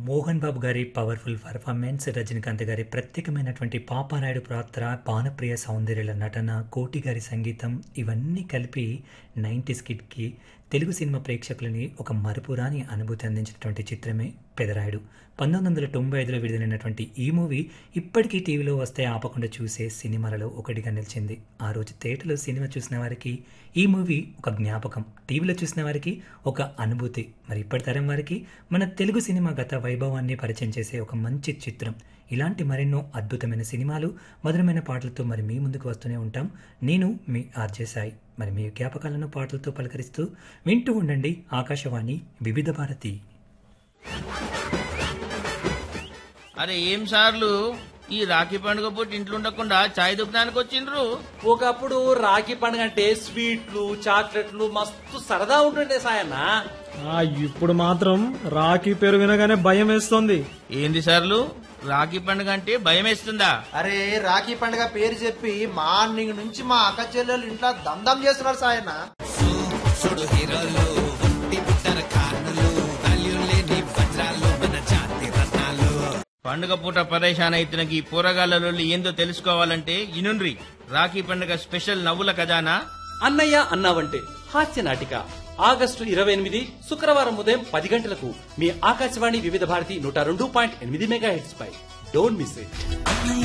మోహన్ బాబు గారి powerful performance Rajinikanth గారి ప్రత్యేకమైనటువంటి పాపారాయుడు పాత్ర పానప్రియ సౌందర్యాల నటన కోటి గారి సంగీతం ఇవన్నీ కలిపి నైంటీ స్కిట్కి తెలుగు సినిమా ప్రేక్షకులని ఒక మరుపురాని అనుభూతి అందించినటువంటి చిత్రమే పెదరాయుడు పంతొమ్మిది వందల తొంభై ఐదులో విడుదలైనటువంటి ఈ మూవీ ఇప్పటికీ టీవీలో వస్తే ఆపకుండా చూసే సినిమాలలో ఒకటిగా నిలిచింది ఆ రోజు థియేటర్లో సినిమా చూసిన వారికి ఈ మూవీ ఒక జ్ఞాపకం టీవీలో చూసిన వారికి ఒక అనుభూతి మరి ఇప్పటి తరం వారికి మన తెలుగు సినిమా గత వైభవాన్ని పరిచయం చేసే ఒక మంచి చిత్రం ఇలాంటి మరెన్నో అద్భుతమైన సినిమాలు మధురమైన పాటలతో మరి మీ ముందుకు వస్తూనే ఉంటాం నేను మీ ఆర్జే సాయి మరి మీ జ్ఞాపకాలను పాటలతో పలకరిస్తూ వింటూ ఉండండి ఆకాశవాణి వివిధ భారతి అరే ఏం సార్లు ఈ రాఖీ పండుగ పూట ఇంట్లో ఉండకుండా చాయ్ దుకాణానికి వచ్చిండ్రు ఒకప్పుడు రాఖీ పండుగ అంటే స్వీట్లు చాక్లెట్లు మస్తు సరదా ఉంటుండే సాయన్న ఆ ఇప్పుడు మాత్రం రాఖీ పేరు వినగానే భయం వేస్తోంది ఏంది సార్లు రాఖీ పండుగ అంటే భయం వేస్తుందా అరే రాఖీ పండుగ పేరు చెప్పి మార్నింగ్ నుంచి మా అక్క చెల్లెలు ఇంట్లో దందం చేస్తున్నారు సాయన్న పండుగ పూట పరేషాన్ అయితున్న ఈ పోరగాళ్ళలో ఏందో తెలుసుకోవాలంటే ఇనుండ్రి రాఖీ పండుగ స్పెషల్ నవ్వుల ఖజానా అన్నయ్య అన్నావంటే హాస్య నాటిక ఆగస్టు ఇరవై ఎనిమిది శుక్రవారం ఉదయం పది గంటలకు మీ ఆకాశవాణి వివిధ భారతి నూట రెండు పాయింట్ ఎనిమిది మెగా హెడ్స్ పై డోంట్ మిస్ ఇట్